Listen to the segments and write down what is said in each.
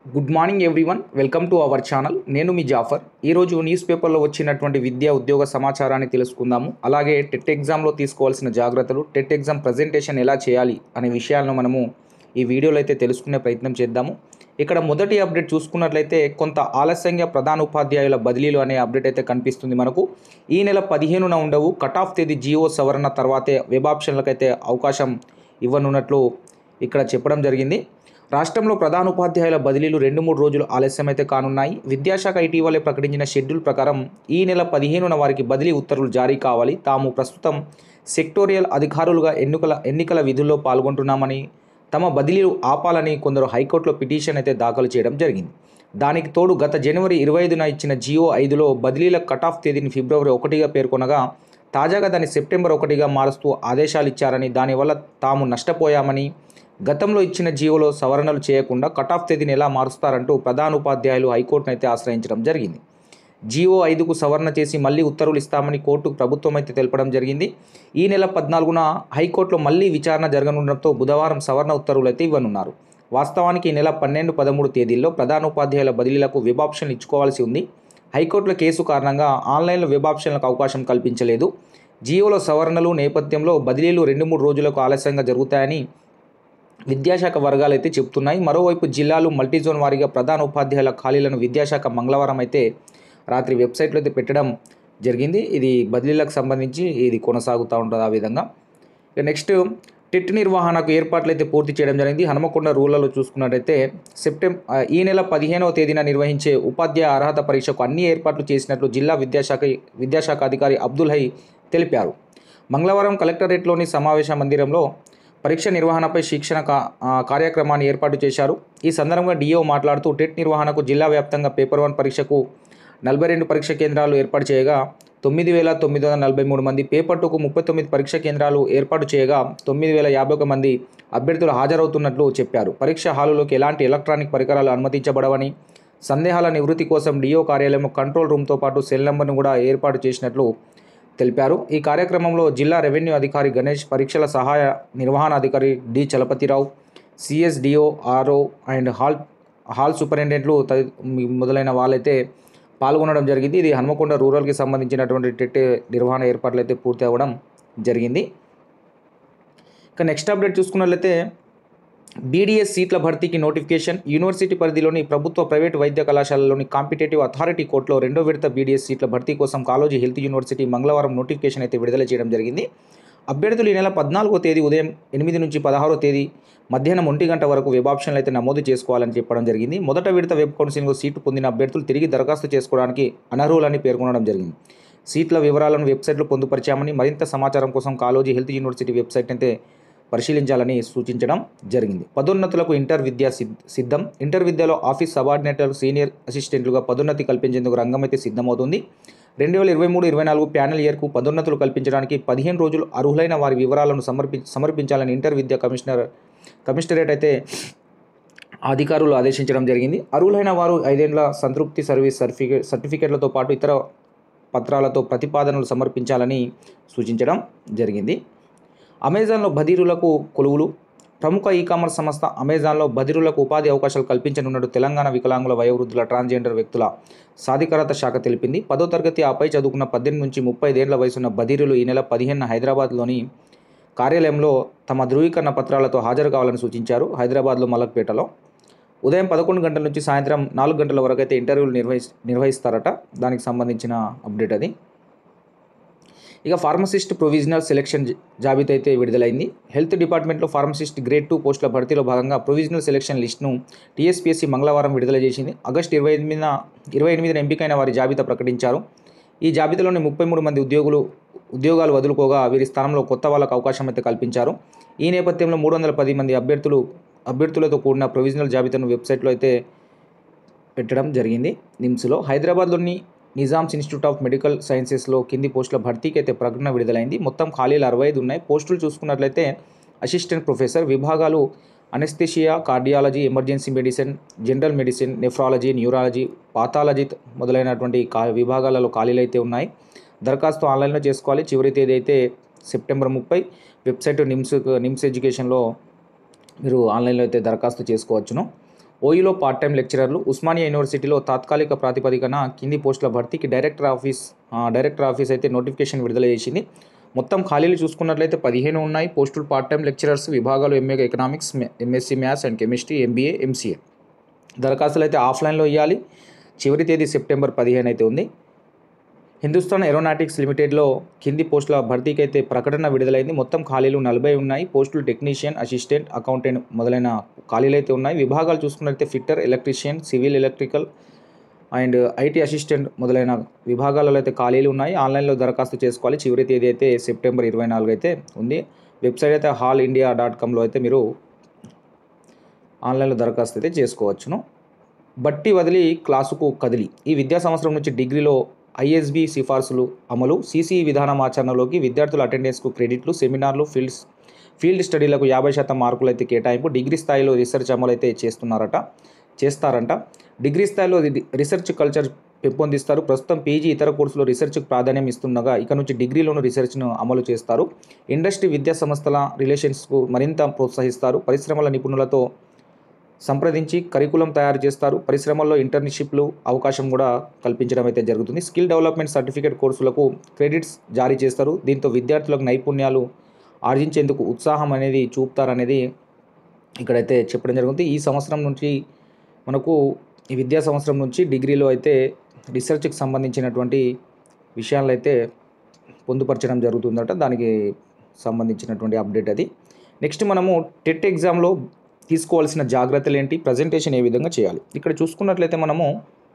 good morning everyone welcome to our channel నేను మీ జాఫర్ ఈరోజు న్యూస్ పేపర్లో వచ్చినటువంటి విద్యా ఉద్యోగ సమాచారాన్ని తెలుసుకుందాము అలాగే టెట్ ఎగ్జామ్లో తీసుకోవాల్సిన జాగ్రత్తలు టెట్ ఎగ్జామ్ ప్రజెంటేషన్ ఎలా చేయాలి అనే విషయాలను మనము ఈ వీడియోలో అయితే తెలుసుకునే ప్రయత్నం చేద్దాము ఇక్కడ మొదటి అప్డేట్ చూసుకున్నట్లయితే కొంత ఆలస్యంగా ప్రధాన ఉపాధ్యాయుల బదిలీలు అనే అప్డేట్ అయితే కనిపిస్తుంది మనకు ఈ నెల పదిహేనున ఉండవు కట్ ఆఫ్ తేదీ జియో సవరణ తర్వాతే వెబ్ ఆప్షన్లకైతే అవకాశం ఇవ్వనున్నట్లు ఇక్కడ చెప్పడం జరిగింది రాష్ట్రంలో ప్రధాన ఉపాధ్యాయుల బదిలీలు రెండు మూడు రోజులు ఆలస్యమైతే కానున్నాయి విద్యాశాఖ ఇటీవలే ప్రకటించిన షెడ్యూల్ ప్రకారం ఈ నెల పదిహేనున వారికి బదిలీ ఉత్తర్వులు జారీ కావాలి తాము ప్రస్తుతం సెక్టోరియల్ అధికారులుగా ఎన్నికల ఎన్నికల విధుల్లో పాల్గొంటున్నామని తమ బదిలీలు ఆపాలని కొందరు హైకోర్టులో పిటిషన్ అయితే దాఖలు చేయడం జరిగింది దానికి తోడు గత జనవరి ఇరవై ఐదున ఇచ్చిన జియో ఐదులో బదిలీల కట్ ఆఫ్ తేదీని ఫిబ్రవరి ఒకటిగా పేర్కొనగా తాజాగా దాన్ని సెప్టెంబర్ ఒకటిగా మారుస్తూ ఆదేశాలు ఇచ్చారని దానివల్ల తాము నష్టపోయామని గతంలో ఇచ్చిన జీవోలో సవరణలు చేయకుండా కట్ ఆఫ్ తేదీని ఎలా మారుస్తారంటూ ప్రధాన ఉపాధ్యాయులు హైకోర్టును అయితే ఆశ్రయించడం జరిగింది జీవో ఐదుకు సవరణ చేసి మళ్ళీ ఉత్తర్వులు ఇస్తామని కోర్టుకు ప్రభుత్వం అయితే తెలపడం జరిగింది ఈ నెల పద్నాలుగున హైకోర్టులో మళ్ళీ విచారణ జరగనుండడంతో బుధవారం సవరణ ఉత్తర్వులు అయితే ఇవ్వనున్నారు వాస్తవానికి ఈ నెల పన్నెండు పదమూడు తేదీల్లో ప్రధాన ఉపాధ్యాయుల బదిలీలకు వెబ్ ఆప్షన్ ఇచ్చుకోవాల్సి ఉంది హైకోర్టుల కేసు కారణంగా ఆన్లైన్లో వెబ్ ఆప్షన్లకు అవకాశం కల్పించలేదు జియోలో సవరణలు నేపథ్యంలో బదిలీలు రెండు మూడు రోజులకు ఆలస్యంగా జరుగుతాయని విద్యాశాఖ వర్గాలు అయితే చెప్తున్నాయి మరోవైపు జిల్లాలు మల్టీజోన్ వారీగా ప్రధాన ఉపాధ్యాయుల ఖాళీలను విద్యాశాఖ మంగళవారం అయితే రాత్రి వెబ్సైట్లో అయితే పెట్టడం జరిగింది ఇది బదిలీలకు సంబంధించి ఇది కొనసాగుతూ ఉంటుంది ఆ విధంగా ఇక నెక్స్ట్ టెట్ నిర్వహణకు ఏర్పాట్లు అయితే పూర్తి చేయడం జరిగింది హనుమకొండ రూరల్లో చూసుకున్నట్టయితే సెప్టెంబర్ ఈ నెల పదిహేనవ తేదీన నిర్వహించే ఉపాధ్యాయ అర్హత పరీక్షకు అన్ని ఏర్పాట్లు చేసినట్లు జిల్లా విద్యాశాఖ విద్యాశాఖ అధికారి అబ్దుల్ హై తెలిపారు మంగళవారం కలెక్టరేట్లోని సమావేశ మందిరంలో పరీక్ష నిర్వహణపై శిక్షణ కా ఆ, కార్యక్రమాన్ని ఏర్పాటు చేశారు ఈ సందర్భంగా డిఓ మాట్లాడుతూ టెట్ నిర్వహణకు జిల్లా వ్యాప్తంగా పేపర్ వన్ పరీక్షకు నలభై రెండు పరీక్ష కేంద్రాలు ఏర్పాటు చేయగా తొమ్మిది వేల తొమ్మిది వందల నలభై మూడు మంది పేపర్ టూకు ముప్పై తొమ్మిది పరీక్ష కేంద్రాలు ఏర్పాటు చేయగా తొమ్మిది వేల యాభై ఒక మంది అభ్యర్థులు హాజరవుతున్నట్లు చెప్పారు పరీక్ష హాలులోకి ఎలాంటి ఎలక్ట్రానిక్ పరికరాలు అనుమతించబడవని సందేహాల నివృత్తి కోసం డిఓ కార్యాలయం కంట్రోల్ రూమ్తో పాటు సెల్ నెంబర్ను కూడా ఏర్పాటు చేసినట్లు తెలిపారు ఈ కార్యక్రమంలో జిల్లా రెవెన్యూ అధికారి గణేష్ పరీక్షల సహాయ నిర్వహణ అధికారి D Chalapathirao CSDO RO and hall hall సూపరింటెండెంట్లు తది మొదలైన వాళ్ళైతే పాల్గొనడం జరిగింది ఇది హనుమకొండ రూరల్కి సంబంధించినటువంటి టెట్ నిర్వహణ ఏర్పాట్లు అయితే పూర్తి అవ్వడం జరిగింది ఇక నెక్స్ట్ అప్డేట్ చూసుకున్నట్లయితే బీడీఎస్ సీట్ల భర్తీకి నోటిఫికేషన్ యూనివర్సిటీ పరిధిలోని ప్రభుత్వ ప్రైవేటు వైద్య కళాశాలలోని కాంపిటేటివ్ అథారిటీ కోర్టులో రెండో విడత బీడీఎస్ సీట్ల భర్తీ కోసం కాలోజీ హెల్త్ యూనివర్సిటీ మంగళవారం నోటిఫికేషన్ అయితే విడుదల చేయడం జరిగింది అభ్యర్థులు ఈ నెల పద్నాలుగో తేదీ ఉదయం ఎనిమిది నుంచి పదహారో తేదీ మధ్యాహ్నం ఒంటి గంట వరకు వెబ్ ఆప్షన్లు అయితే నమోదు చేసుకోవాలని చెప్పడం జరిగింది మొదట విడత వెబ్ కౌన్సిలింగ్లో సీటు పొందిన అభ్యర్థులు తిరిగి దరఖాస్తు చేసుకోవడానికి అనర్హులని పేర్కొనడం జరిగింది సీట్ల వివరాలను వెబ్సైట్లో పొందుపరిచామని మరింత సమాచారం కోసం కాలోజీ హెల్త్ యూనివర్సిటీ వెబ్సైట్ అయితే పరిశీలించాలని సూచించడం జరిగింది పదోన్నతులకు ఇంటర్ విద్య సిద్- సిద్ధం ఇంటర్ విద్యలో ఆఫీస్ సబార్డినేటర్ సీనియర్ అసిస్టెంట్లుగా పదోన్నతి కల్పించేందుకు రంగం అయితే సిద్ధమవుతుంది రెండు వేల ఇరవై మూడు ఇరవై నాలుగు ప్యానెల్ ఇయర్కు పదోన్నతులు కల్పించడానికి పదిహేను రోజులు అర్హులైన వారి వివరాలను సమర్పి సమర్పించాలని ఇంటర్ విద్య కమిషనర్ కమిషనరేట్ అయితే అధికారులు ఆదేశించడం జరిగింది అర్హులైన వారు ఐదేండ్ల సంతృప్తి సర్వీస్ సర్టిఫికేట్ సర్టిఫికేట్లతో పాటు ఇతర పత్రాలతో ప్రతిపాదనలు సమర్పించాలని సూచించడం జరిగింది అమెజాన్లో బదిరులకు కొలువులు ప్రముఖ ఈ కామర్స్ సంస్థ అమెజాన్లో బదిరులకు ఉపాధి అవకాశాలు కల్పించనున్నట్టు తెలంగాణ వికలాంగుల వయోవృద్ధుల ట్రాన్స్జెండర్ వ్యక్తుల సాధికారత శాఖ తెలిపింది పదో తరగతి ఆపై చదువుకున్న పద్దెనిమిది నుంచి ముప్పై ఐదేళ్ల వయసున్న బదిరులు ఈ నెల పదిహేను హైదరాబాద్లోని కార్యాలయంలో తమ ధృవీకరణ పత్రాలతో హాజరు కావాలని సూచించారు హైదరాబాద్లో మలక్పేటలో ఉదయం పదకొండు గంటల నుంచి సాయంత్రం నాలుగు గంటల వరకు అయితే ఇంటర్వ్యూలు నిర్వహి నిర్వహిస్తారట దానికి సంబంధించిన అప్డేట్ అది ఇక ఫార్మసిస్ట్ ప్రొవిజనల్ సెలక్షన్ జ- జాబితా అయితే విడుదలైంది హెల్త్ డిపార్ట్మెంట్లో ఫార్మసిస్ట్ గ్రేడ్ టూ పోస్టుల భర్తీలో భాగంగా ప్రొవిజనల్ సెలక్షన్ లిస్టును టీఎస్పీఎస్సీ మంగళవారం విడుదల చేసింది ఆగస్టు ఇరవై ఎనిమిదిన ఇరవై ఎనిమిదిన ఎంపికైన వారి జాబితా ప్రకటించారు ఈ జాబితాలోని ముప్పై మూడు మంది ఉద్యోగులు ఉద్యోగాలు వదులుకోగా వీరి స్థానంలో కొత్త వాళ్ళకు అవకాశం అయితే కల్పించారు ఈ నేపథ్యంలో మూడు వందల పది మంది అభ్యర్థులు అభ్యర్థులతో కూడిన ప్రొవిజనల్ జాబితాను వెబ్సైట్లో అయితే పెట్టడం జరిగింది నిమ్స్లో హైదరాబాద్లోని నిజామ్స్ ఇన్స్టిట్యూట్ ఆఫ్ మెడికల్ సైన్సెస్లో కింది పోస్టుల భర్తీకి అయితే ప్రకటన విడుదలైంది మొత్తం ఖాళీలు అరవై ఐదు ఉన్నాయి పోస్టులు చూసుకున్నట్లయితే అసిస్టెంట్ ప్రొఫెసర్ విభాగాలు anaesthesia cardiology emergency medicine general medicine nephrology neurology pathology మొదలైనటువంటి కా విభాగాలలో ఖాళీలు అయితే ఉన్నాయి దరఖాస్తు ఆన్లైన్లో చేసుకోవాలి చివరి తేదీ అయితే సెప్టెంబర్ ముప్పై వెబ్సైట్ నిమ్స్ నిమ్స్ ఎడ్యుకేషన్లో మీరు ఆన్లైన్లో అయితే దరఖాస్తు చేసుకోవచ్చును ఓయూలో పార్ట్ టైం లెక్చరర్లు ఉస్మానియా యూనివర్సిటీలో తాత్కాలిక ప్రాతిపదికన కింది పోస్టుల భర్తీకి డైరెక్టర్ ఆఫీస్ ఆ, డైరెక్టర్ ఆఫీస్ అయితే నోటిఫికేషన్ విడుదల చేసింది మొత్తం ఖాళీలు చూసుకున్నట్లయితే పదిహేను ఉన్నాయి పోస్టులు పార్ట్ టైం లెక్చరర్స్ విభాగాలు MA economics MSc maths and chemistry MBA MCA దరఖాస్తులు అయితే ఆఫ్లైన్లో ఇవ్వాలి చివరి తేదీ సెప్టెంబర్ పదిహేను అయితే ఉంది హిందుస్థాన్ ఏరోనాటిక్స్ లిమిటెడ్లో కింది పోస్టుల భర్తీకి అయితే ప్రకటన విడుదలైంది మొత్తం ఖాళీలు నలభై ఉన్నాయి పోస్టులు టెక్నీషియన్ అసిస్టెంట్ అకౌంటెంట్ మొదలైన ఖాళీలు అయితే ఉన్నాయి విభాగాలు చూసుకున్నట్లయితే fitter electrician civil electrical and IT assistant మొదలైన విభాగాలలో అయితే ఖాళీలు ఉన్నాయి ఆన్లైన్లో దరఖాస్తు చేసుకోవాలి చివరి తేదీ అయితే సెప్టెంబర్ ఇరవై నాలుగు అయితే ఉంది వెబ్సైట్ అయితే హాల్ ఇండియా డాట్ కామ్లో అయితే మీరు ఆన్లైన్లో దరఖాస్తు అయితే చేసుకోవచ్చును బట్టి వదిలి క్లాసుకు కదిలి ఈ విద్యా సంవత్సరం నుంచి డిగ్రీలో ఐఎస్బి సిఫార్సులు అమలు సిసి విధానం ఆచరణలోకి విద్యార్థుల అటెండెన్స్కు క్రెడిట్లు సెమినార్లు ఫీల్డ్స్ ఫీల్డ్ స్టడీలకు యాభై శాతం మార్కులు అయితే కేటాయింపు డిగ్రీ స్థాయిలో రీసెర్చ్ అమలు అయితే చేస్తున్నారట చేస్తారంట డిగ్రీ స్థాయిలో ఇది రీసెర్చ్ కల్చర్ పెంపొందిస్తారు ప్రస్తుతం పీజీ ఇతర కోర్సులో రీసెర్చ్కు ప్రాధాన్యం ఇస్తుండగా ఇక నుంచి డిగ్రీలోను రీసెర్చ్ను అమలు చేస్తారు ఇండస్ట్రీ విద్యా సంస్థల రిలేషన్స్కు మరింత ప్రోత్సహిస్తారు పరిశ్రమల నిపుణులతో సంప్రదించి కరికులం తయారు చేస్తారు పరిశ్రమల్లో ఇంటర్న్షిప్లు అవకాశం కూడా కల్పించడం అయితే జరుగుతుంది స్కిల్ డెవలప్మెంట్ సర్టిఫికేట్ కోర్సులకు క్రెడిట్స్ జారీ చేస్తారు దీంతో విద్యార్థులకు నైపుణ్యాలు ఆర్జించేందుకు ఉత్సాహం అనేది చూపుతారనేది ఇక్కడైతే చెప్పడం జరుగుతుంది ఈ సంవత్సరం నుంచి మనకు ఈ విద్యా సంవత్సరం నుంచి డిగ్రీలో అయితే రీసెర్చ్కి సంబంధించినటువంటి విషయాలు అయితే పొందుపరచడం జరుగుతుందట దానికి సంబంధించినటువంటి అప్డేట్ అది నెక్స్ట్ మనము టెట్ ఎగ్జామ్లో తీసుకోవాల్సిన జాగ్రత్తలు ఏంటి ప్రజెంటేషన్ ఏ విధంగా చేయాలి ఇక్కడ చూసుకున్నట్లయితే మనము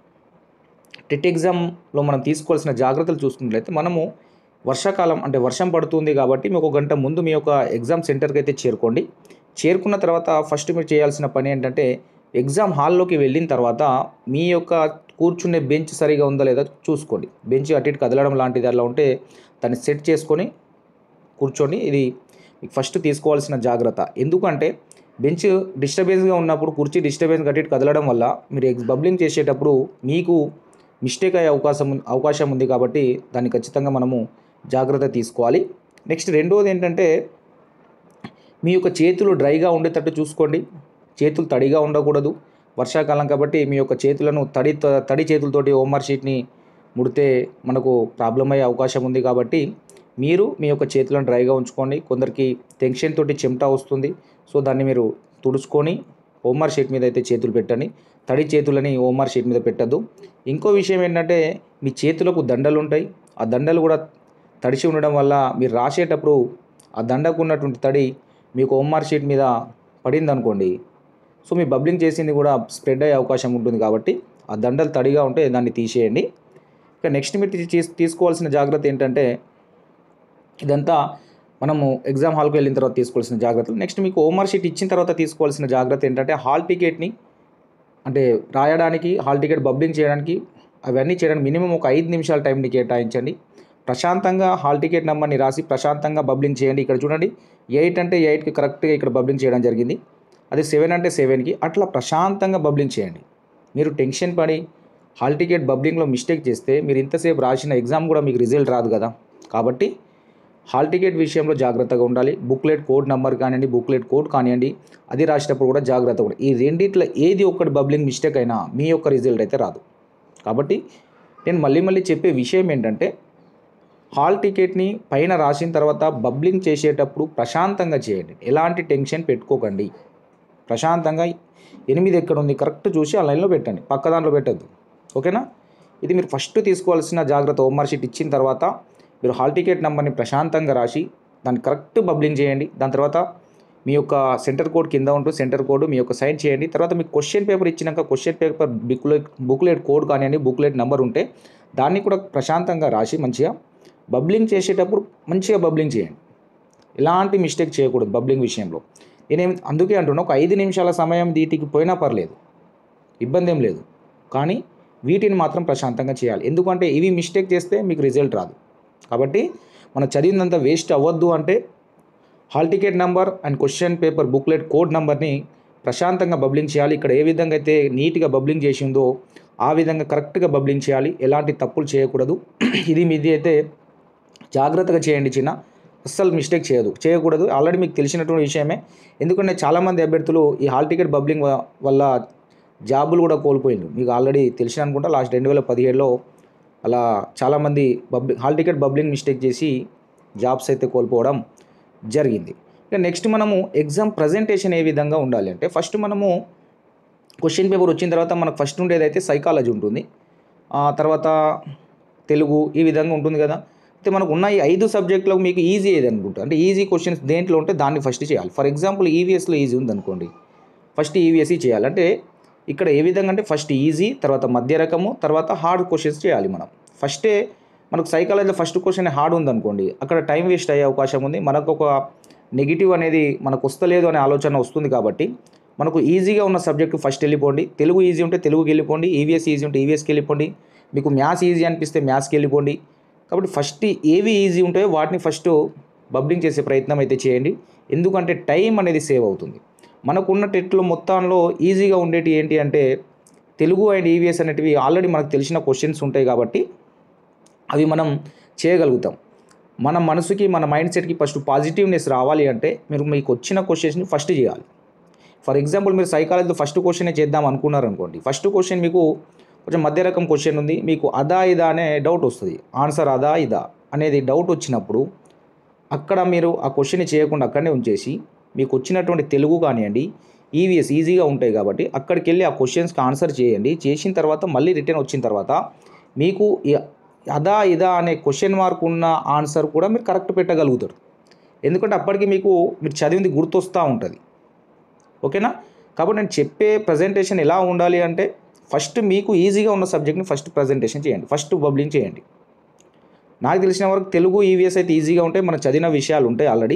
టెట్ ఎగ్జామ్లో మనం తీసుకోవాల్సిన జాగ్రత్తలు చూసుకున్నట్లయితే మనము వర్షాకాలం అంటే వర్షం పడుతుంది కాబట్టి మీకు ఒక గంట ముందు మీ యొక్క ఎగ్జామ్ సెంటర్కి అయితే చేరుకోండి చేరుకున్న తర్వాత ఫస్ట్ మీరు చేయాల్సిన పని ఏంటంటే ఎగ్జామ్ హాల్లోకి వెళ్ళిన తర్వాత మీ యొక్క కూర్చునే బెంచ్ సరిగా ఉందా లేదా చూసుకోండి బెంచ్ అటు ఇటు కదలడం లాంటిది అలా ఉంటే దాన్ని సెట్ చేసుకొని కూర్చోండి ఇది మీకు ఫస్ట్ తీసుకోవాల్సిన జాగ్రత్త ఎందుకంటే బెంచ్ డిస్టర్బెన్స్గా ఉన్నప్పుడు కుర్చీ డిస్టర్బెన్స్ గట్టి కదలడం వల్ల మీరు ఎగ్స్ బబ్లింగ్ చేసేటప్పుడు మీకు మిస్టేక్ అయ్యే అవకాశం ఉం- అవకాశం ఉంది కాబట్టి దాన్ని ఖచ్చితంగా మనము జాగ్రత్త తీసుకోవాలి నెక్స్ట్ రెండోది ఏంటంటే మీ యొక్క చేతులు డ్రైగా ఉండేటట్టు చూసుకోండి చేతులు తడిగా ఉండకూడదు వర్షాకాలం కాబట్టి మీ యొక్క చేతులను తడి తడి చేతులతోటి హోంవర్క్ షీట్ని ముడితే మనకు ప్రాబ్లం అయ్యే అవకాశం ఉంది కాబట్టి మీరు మీ యొక్క చేతులను డ్రైగా ఉంచుకోండి కొందరికి టెన్షన్ తోటి చెమట వస్తుంది సో దాన్ని మీరు తుడుచుకొని హోంవర్క్ షీట్ మీద అయితే చేతులు పెట్టండి తడి చేతులని హోంవర్క్ షీట్ మీద పెట్టద్దు ఇంకో విషయం ఏంటంటే మీ చేతులకు దండలు ఉంటాయి ఆ దండలు కూడా తడిసి ఉండడం వల్ల మీరు రాసేటప్పుడు ఆ దండకు ఉన్నటువంటి తడి మీకు హోంవర్క్ షీట్ మీద పడింది అనుకోండి సో మీ బబ్లింగ్ చేసింది కూడా స్ప్రెడ్ అయ్యే అవకాశం ఉంటుంది కాబట్టి ఆ దండలు తడిగా ఉంటే దాన్ని తీసేయండి ఇక నెక్స్ట్ మీరు తీ- తీసుకోవాల్సిన జాగ్రత్త ఏంటంటే ఇదంతా మనము ఎగ్జామ్ హాల్కి వెళ్ళిన తర్వాత తీసుకోవాల్సిన జాగ్రత్తలు నెక్స్ట్ మీకు హోంవర్క్ షీట్ ఇచ్చిన తర్వాత తీసుకోవాల్సిన జాగ్రత్త ఏంటంటే హాల్ టికెట్ని అంటే రాయడానికి హాల్ టికెట్ బబ్లింగ్ చేయడానికి అవన్నీ చేయడానికి మినిమం ఒక ఐదు నిమిషాల టైంని కేటాయించండి ప్రశాంతంగా హాల్ టికెట్ నెంబర్ని రాసి ప్రశాంతంగా బబ్లింగ్ చేయండి ఇక్కడ చూడండి ఎయిట్ అంటే ఎయిట్కి కరెక్ట్గా ఇక్కడ బబ్లింగ్ చేయడం జరిగింది అదే సెవెన్ అంటే సెవెన్కి అట్లా ప్రశాంతంగా బబ్లింగ్ చేయండి మీరు టెన్షన్ పడి హాల్ టికెట్ బబ్లింగ్లో మిస్టేక్ చేస్తే మీరు ఇంతసేపు రాసిన ఎగ్జామ్ కూడా మీకు రిజల్ట్ రాదు కదా కాబట్టి హాల్ టికెట్ విషయంలో జాగ్రత్తగా ఉండాలి బుక్లెట్ కోడ్ నెంబర్ కానివ్వండి బుక్లెట్ కోడ్ కానివ్వండి అది రాసేటప్పుడు కూడా జాగ్రత్తగా ఉండాలి ఈ రెండిట్లో ఏది ఒక్కటి బబ్లింగ్ మిస్టేక్ అయినా మీ యొక్క రిజల్ట్ అయితే రాదు కాబట్టి నేను మళ్ళీ మళ్ళీ చెప్పే విషయం ఏంటంటే హాల్ టికెట్ని పైన రాసిన తర్వాత బబ్లింగ్ చేసేటప్పుడు ప్రశాంతంగా చేయండి ఎలాంటి టెన్షన్ పెట్టుకోకండి ప్రశాంతంగా ఎనిమిది ఎక్కడ ఉంది కరెక్ట్ చూసి ఆ లైన్లో పెట్టండి పక్క దాంట్లో పెట్టద్దు ఓకేనా ఇది మీరు ఫస్ట్ తీసుకోవాల్సిన జాగ్రత్త హోంవర్క్ షీట్ ఇచ్చిన తర్వాత మీరు హాల్ టికెట్ నెంబర్ని ప్రశాంతంగా రాసి దాన్ని కరెక్ట్ బబ్లింగ్ చేయండి దాని తర్వాత మీ యొక్క సెంటర్ కోడ్ కింద ఉంటూ సెంటర్ కోడ్ మీ యొక్క సైన్ చేయండి తర్వాత మీకు క్వశ్చన్ పేపర్ ఇచ్చినాక question paper booklet booklet code కానివ్వండి బుక్లెట్ నెంబర్ ఉంటే దాన్ని కూడా ప్రశాంతంగా రాసి మంచిగా బబ్లింగ్ చేసేటప్పుడు మంచిగా బబ్లింగ్ చేయండి ఎలాంటి మిస్టేక్ చేయకూడదు బబ్లింగ్ విషయంలో నేనేం అందుకే అంటున్నా ఒక ఐదు నిమిషాల సమయం వీటికి పోయినా పర్లేదు ఇబ్బంది ఏం లేదు కానీ వీటిని మాత్రం ప్రశాంతంగా చేయాలి ఎందుకంటే ఇవి మిస్టేక్ చేస్తే మీకు రిజల్ట్ రాదు కాబట్టి మనం చదివినంత వేస్ట్ అవ్వద్దు అంటే hall ticket number and question paper booklet code నెంబర్ని ప్రశాంతంగా బబ్లింగ్ చేయాలి ఇక్కడ ఏ విధంగా అయితే నీట్గా బబ్లింగ్ చేసిందో ఆ విధంగా కరెక్ట్గా బబ్లింగ్ చేయాలి ఎలాంటి తప్పులు చేయకూడదు ఇది మీది అయితే జాగ్రత్తగా చేయండి చిన్న అస్సలు మిస్టేక్ చేయదు చేయకూడదు ఆల్రెడీ మీకు తెలిసినటువంటి విషయమే ఎందుకంటే చాలామంది అభ్యర్థులు ఈ హాల్ టికెట్ బబ్లింగ్ వ- వల్ల జాబులు కూడా కోల్పోయిండ్రు మీకు ఆల్రెడీ తెలిసిన అనుకుంటా లాస్ట్ రెండు వేల పదిహేడులో అలా చాలామంది బబ్లి హాల్ టికెట్ బబ్లింగ్ మిస్టేక్ చేసి జాబ్స్ అయితే కోల్పోవడం జరిగింది ఇక నెక్స్ట్ మనము ఎగ్జామ్ ప్రజెంటేషన్ ఏ విధంగా ఉండాలి అంటే ఫస్ట్ మనము క్వశ్చన్ పేపర్ వచ్చిన తర్వాత మనకు ఫస్ట్ ఉండేదైతే సైకాలజీ ఉంటుంది ఆ తర్వాత తెలుగు ఈ విధంగా ఉంటుంది కదా అయితే మనకు ఉన్న ఈ ఐదు సబ్జెక్టులో మీకు ఈజీ ఏది అనుకుంటా అంటే ఈజీ క్వశ్చన్స్ దేంట్లో ఉంటే దాన్ని ఫస్ట్ చేయాలి ఫర్ ఎగ్జాంపుల్ ఈవీఎస్లో ఈజీ ఉంది అనుకోండి ఫస్ట్ ఈవీఎస్ఈ చేయాలి అంటే ఇక్కడ ఏ విధంగా అంటే ఫస్ట్ ఈజీ తర్వాత మధ్య రకము తర్వాత హార్డ్ క్వశ్చన్స్ చేయాలి మనం ఫస్టే మనకు సైకాలజీలో ఫస్ట్ క్వశ్చన్ హార్డ్ ఉందనుకోండి అక్కడ టైం వేస్ట్ అయ్యే అవకాశం ఉంది మనకు ఒక నెగిటివ్ అనేది మనకు వస్తలేదు అనే ఆలోచన వస్తుంది కాబట్టి మనకు ఈజీగా ఉన్న సబ్జెక్టు ఫస్ట్ వెళ్ళిపోండి తెలుగు ఈజీ ఉంటే తెలుగుకి వెళ్ళిపోండి ఈవీఎస్ ఈజీ ఉంటే ఈవీఎస్కి వెళ్ళిపోండి మీకు మ్యాథ్స్ ఈజీ అనిపిస్తే మ్యాథ్స్కి వెళ్ళిపోండి కాబట్టి ఫస్ట్ ఏవి ఈజీ ఉంటాయో వాటిని ఫస్ట్ బబ్లింగ్ చేసే ప్రయత్నం అయితే చేయండి ఎందుకంటే టైం అనేది సేవ్ అవుతుంది మనకున్న టెట్లో మొత్తంలో ఈజీగా ఉండేటి ఏంటి అంటే తెలుగు అండ్ ఈవీఎస్ అనేటివి ఆల్రెడీ మనకు తెలిసిన క్వశ్చన్స్ ఉంటాయి కాబట్టి అవి మనం చేయగలుగుతాం మన మనసుకి మన మైండ్ సెట్కి ఫస్ట్ పాజిటివ్నెస్ రావాలి అంటే మీరు మీకు వచ్చిన క్వశ్చన్స్ని ఫస్ట్ చేయాలి ఫర్ ఎగ్జాంపుల్ మీరు సైకాలజీలో ఫస్ట్ క్వశ్చనే చేద్దాం అనుకున్నారు అనుకోండి ఫస్ట్ క్వశ్చన్ మీకు కొంచెం మధ్య రకం క్వశ్చన్ ఉంది మీకు అదా ఇదా అనే డౌట్ వస్తుంది ఆన్సర్ అదా ఇదా అనేది డౌట్ వచ్చినప్పుడు అక్కడ మీరు ఆ క్వశ్చన్ చేయకుండా అక్కడనే ఉంచేసి మీకు వచ్చినటువంటి తెలుగు కానివ్వండి ఈవీఎస్ ఈజీగా ఉంటాయి కాబట్టి అక్కడికి వెళ్ళి ఆ క్వశ్చన్స్కి ఆన్సర్ చేయండి చేసిన తర్వాత మళ్ళీ రిటర్న్ వచ్చిన తర్వాత మీకు ఈ అదా ఇదా అనే క్వశ్చన్ మార్క్ ఉన్న ఆన్సర్ కూడా మీరు కరెక్ట్ పెట్టగలుగుతారు ఎందుకంటే అప్పటికి మీకు మీరు చదివింది గుర్తొస్తూ ఉంటుంది ఓకేనా కాబట్టి నేను చెప్పే ప్రజెంటేషన్ ఎలా ఉండాలి అంటే ఫస్ట్ మీకు ఈజీగా ఉన్న సబ్జెక్ట్ని ఫస్ట్ ప్రజెంటేషన్ చేయండి ఫస్ట్ బబ్లింగ్ చేయండి నాకు తెలిసిన వరకు తెలుగు ఈవీఎస్ అయితే ఈజీగా ఉంటాయి మనం చదివిన విషయాలు ఉంటాయి ఆల్రెడీ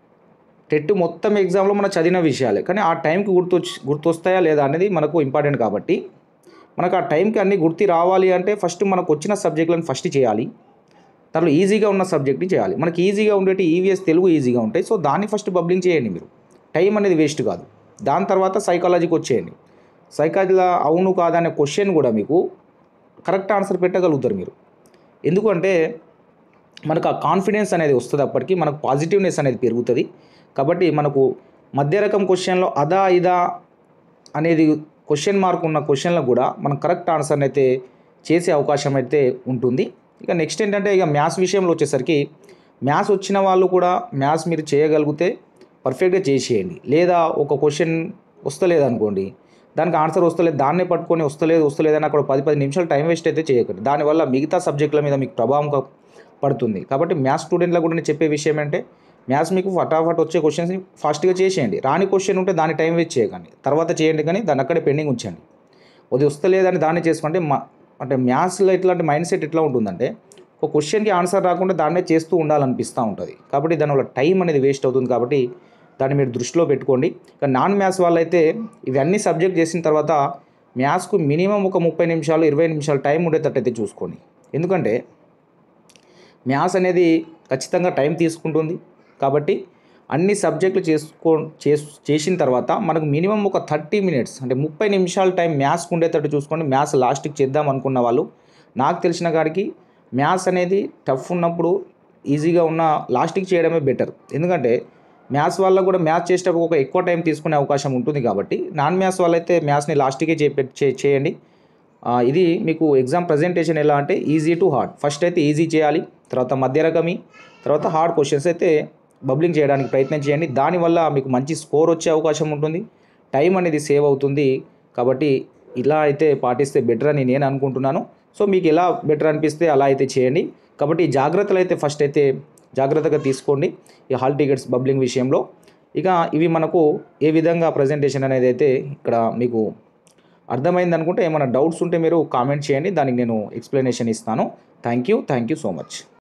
టెట్ మొత్తం ఎగ్జామ్లో మనం చదివిన విషయాలే కానీ ఆ టైంకి గుర్తొచ్చి గుర్తొస్తాయా లేదా అనేది మనకు ఇంపార్టెంట్ కాబట్టి మనకు ఆ టైంకి అన్నీ గుర్తి రావాలి అంటే ఫస్ట్ మనకు వచ్చిన సబ్జెక్టులను ఫస్ట్ చేయాలి దాంట్లో ఈజీగా ఉన్న సబ్జెక్ట్ని చేయాలి మనకి ఈజీగా ఉండేటి ఈవీఎస్ తెలుగు ఈజీగా ఉంటాయి సో దాన్ని ఫస్ట్ బబ్లింగ్ చేయండి మీరు టైం అనేది వేస్ట్ కాదు దాని తర్వాత సైకాలజీకి వచ్చేయండి సైకాలజీలో అవును కాదనే క్వశ్చన్ కూడా మీకు కరెక్ట్ ఆన్సర్ పెట్టగలుగుతారు మీరు ఎందుకంటే మనకు ఆ కాన్ఫిడెన్స్ అనేది వస్తుంది అప్పటికి మనకు పాజిటివ్నెస్ అనేది పెరుగుతుంది కాబట్టి మనకు మధ్య రకం క్వశ్చన్లో అదా ఇదా అనేది క్వశ్చన్ మార్క్ ఉన్న క్వశ్చన్లకు కూడా మనం కరెక్ట్ ఆన్సర్ని అయితే చేసే అవకాశం అయితే ఉంటుంది ఇక నెక్స్ట్ ఏంటంటే ఇక మ్యాథ్స్ విషయంలో వచ్చేసరికి మ్యాథ్స్ వచ్చిన వాళ్ళు కూడా మ్యాథ్స్ మీరు చేయగలిగితే పర్ఫెక్ట్గా చేసేయండి లేదా ఒక క్వశ్చన్ వస్తలేదు అనుకోండి దానికి ఆన్సర్ వస్తలేదు దాన్నే పట్టుకొని వస్తలేదు వస్తలేదు అని అక్కడ పది పది నిమిషాలు టైం వేస్ట్ అయితే చేయకండి దానివల్ల మిగతా సబ్జెక్టుల మీద మీకు ప్రభావం క- పడుతుంది కాబట్టి మ్యాథ్స్ స్టూడెంట్లకు కూడా నేను చెప్పే విషయం ఏంటంటే మ్యాథ్స్ మీకు ఫటాఫట్ వచ్చే క్వశ్చన్స్ని ఫాస్ట్గా చేసేయండి రాని క్వశ్చన్ ఉంటే దాన్ని టైం వేస్ట్ చేయకండి తర్వాత చేయండి కానీ దాన్ని అక్కడే పెండింగ్ ఉంచండి అది వస్తలేదని దాన్ని చేసుకుంటే మా అంటే మ్యాథ్స్లో ఎట్లాంటి మైండ్ సెట్ ఎట్లా ఉంటుందంటే ఒక క్వశ్చన్కి ఆన్సర్ రాకుండా దాన్నే చేస్తూ ఉండాలనిపిస్తూ ఉంటుంది కాబట్టి దానివల్ల టైం అనేది వేస్ట్ అవుతుంది కాబట్టి దాన్ని మీరు దృష్టిలో పెట్టుకోండి ఇక నాన్ మ్యాథ్స్ వాళ్ళైతే ఇవన్నీ సబ్జెక్ట్ చేసిన తర్వాత మ్యాథ్స్కు మినిమం ఒక ముప్పై నిమిషాలు ఇరవై నిమిషాలు టైం ఉండేటట్టు అయితే చూసుకోండి ఎందుకంటే మ్యాథ్స్ అనేది ఖచ్చితంగా టైం తీసుకుంటుంది కాబట్టి అన్ని సబ్జెక్టులు చేసుకో చేస్- చేసిన తర్వాత మనకు మినిమం ఒక థర్టీ మినిట్స్ అంటే ముప్పై నిమిషాల టైం మ్యాథ్స్కి ఉండేటట్టు చూసుకోండి మ్యాథ్స్ లాస్ట్కి చేద్దాం అనుకున్న వాళ్ళు నాకు తెలిసిన కాడికి మ్యాథ్స్ అనేది టఫ్ ఉన్నప్పుడు ఈజీగా ఉన్న లాస్ట్కి చేయడమే బెటర్ ఎందుకంటే మ్యాథ్స్ వల్ల కూడా మ్యాథ్స్ చేసేటప్పుడు ఒక ఎక్కువ టైం తీసుకునే అవకాశం ఉంటుంది కాబట్టి నాన్ మ్యాథ్స్ వాళ్ళైతే మ్యాథ్స్ని లాస్ట్కే చేపె- చే చేయండి ఆ, ఇది మీకు ఎగ్జామ్ ప్రజెంటేషన్ ఎలా అంటే ఈజీ టు హార్డ్ ఫస్ట్ అయితే ఈజీ చేయాలి తర్వాత మధ్య రకమి తర్వాత హార్డ్ క్వశ్చన్స్ అయితే బబ్లింగ్ చేయడానికి ప్రయత్నం చేయండి దానివల్ల మీకు మంచి స్కోర్ వచ్చే అవకాశం ఉంటుంది టైం అనేది సేవ్ అవుతుంది కాబట్టి ఇలా అయితే పాటిస్తే బెటర్ అని నేను అనుకుంటున్నాను సో మీకు ఎలా బెటర్ అనిపిస్తే అలా అయితే చేయండి కాబట్టి ఈ జాగ్రత్తలు అయితే ఫస్ట్ అయితే జాగ్రత్తగా తీసుకోండి ఈ హాల్ టికెట్స్ బబ్లింగ్ విషయంలో ఇక ఇవి మనకు ఏ విధంగా ప్రజెంటేషన్ అనేది అయితే ఇక్కడ మీకు అర్థమైంది అనుకుంటే ఏమైనా డౌట్స్ ఉంటే మీరు కామెంట్ చేయండి దానికి నేను ఎక్స్ప్లెనేషన్ ఇస్తాను thank you thank you so much